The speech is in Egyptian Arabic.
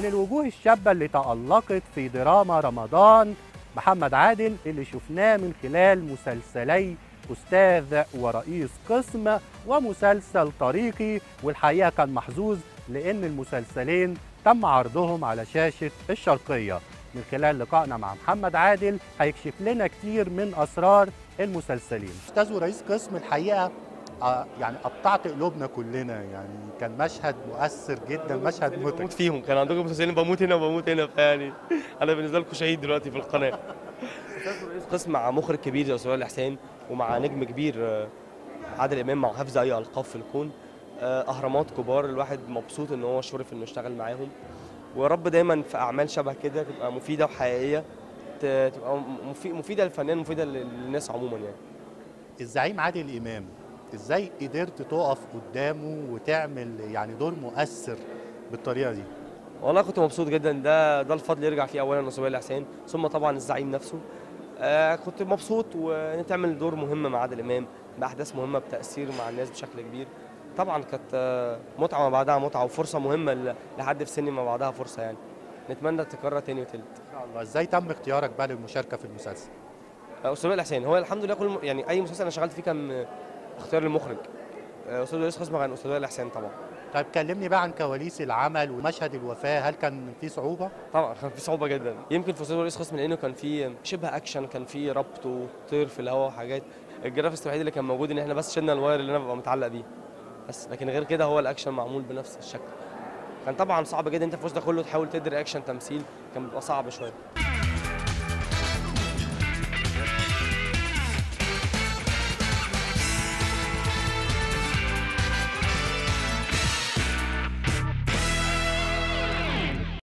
من الوجوه الشابة اللي تألقت في دراما رمضان محمد عادل اللي شفناه من خلال مسلسلي أستاذ ورئيس قسم ومسلسل طريقي والحقيقة كان محظوظ لأن المسلسلين تم عرضهم على شاشة الشرقية من خلال لقائنا مع محمد عادل هيكشف لنا كتير من أسرار المسلسلين أستاذ ورئيس قسم الحقيقة آه، يعني قطعت قلوبنا كلنا يعني كان مشهد مؤثر جدا مشهد متعب بموت فيهم كان عندكم مسلسلين بموت هنا وبموت هنا فيعني انا بالنسبه لكم شهيد دلوقتي في القناه رئيس قسم مع مخرج كبير زي استاذ الحسين ومع نجم كبير آه، عادل امام مع حفظ اي القاب في الكون آه، اهرامات كبار الواحد مبسوط ان هو شرف انه يشتغل معاهم ويا رب دايما في اعمال شبه كده تبقى مفيده وحقيقيه ت- تبقى مفي- مفيده للفنان مفيده للناس عموما يعني الزعيم عادل امام ازاي قدرت تقف قدامه وتعمل يعني دور مؤثر بالطريقه دي والله كنت مبسوط جدا ده ده الفضل يرجع فيه اولا لصبيح الحسين ثم طبعا الزعيم نفسه آه كنت مبسوط وان تعمل دور مهم مع عادل امام باحداث مهمه بتاثير مع الناس بشكل كبير طبعا كانت آه، متعه ما بعدها متعه وفرصه مهمه ل- لحد في سني ما بعدها فرصه يعني نتمنى تكرر تاني وتالت ان شاء الله ازاي تم اختيارك بقى للمشاركه في المسلسل آه، استاذ وائل الحسين هو الحمد لله كل م- يعني اي مسلسل انا اشتغلت فيه كان آه، اختيار المخرج آه، استاذ رئيس قسم كان استاذ وائل الحسين طبعا طيب كلمني بقى عن كواليس العمل ومشهد الوفاه هل كان في صعوبه طبعا كان في صعوبه جدا يمكن في استاذ رئيس قسم لانه كان في شبه اكشن كان في ربط وطير في الهواء وحاجات الجرافيكس الوحيد اللي كان موجود ان احنا بس شلنا الواير اللي انا ببقى متعلق بيه بس لكن غير كده هو الاكشن معمول بنفس الشكل كان طبعا صعب جدا انت في وسط ده كله تحاول تدي اكشن تمثيل كان بيبقى صعب شويه